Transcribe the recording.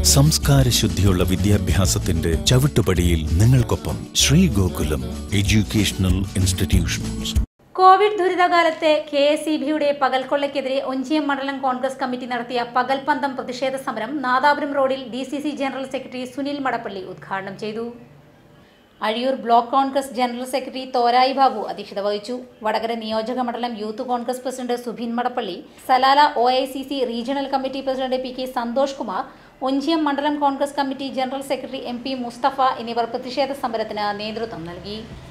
സംസ്കാര ശുദ്ധിയുള്ള വിദ്യാഭ്യാസത്തിന്റെ ചവിട്ടുപടിയിൽ നിങ്ങൾക്കൊപ്പം Shri Gokulam educational institutions Covid ദുരിതകാലത്ത് കെ എസ് ഇ ബിയുടെ പകൽക്കൊള്ളയ്ക്കെതിരെ ഒഞ്ചിയം മണ്ഡലം കോൺഗ്രസ് കമ്മിറ്റി നടത്തിയ പകൽപന്തം പ്രതിഷേധ സമരം നാദാപുരം റോഡിൽ D C C general secretary Sunil Madappally ഉദ്ഘാടനം ചെയ്തു Azhiyur block Congress general secretary Thorayi Babu അധ്യക്ഷത വഹിച്ചു വടകര നിയോജക മണ്ഡലം youth Congress president Subin Madappally Salalah O I C C regional committee president P K Santhosh Kumar Onchiyam മണ്ഡലം Congress committee general secretary M P Mustafa എന്നിവർ പ്രതിഷേധ സമരത്തിന് നേതൃത്വം നൽകി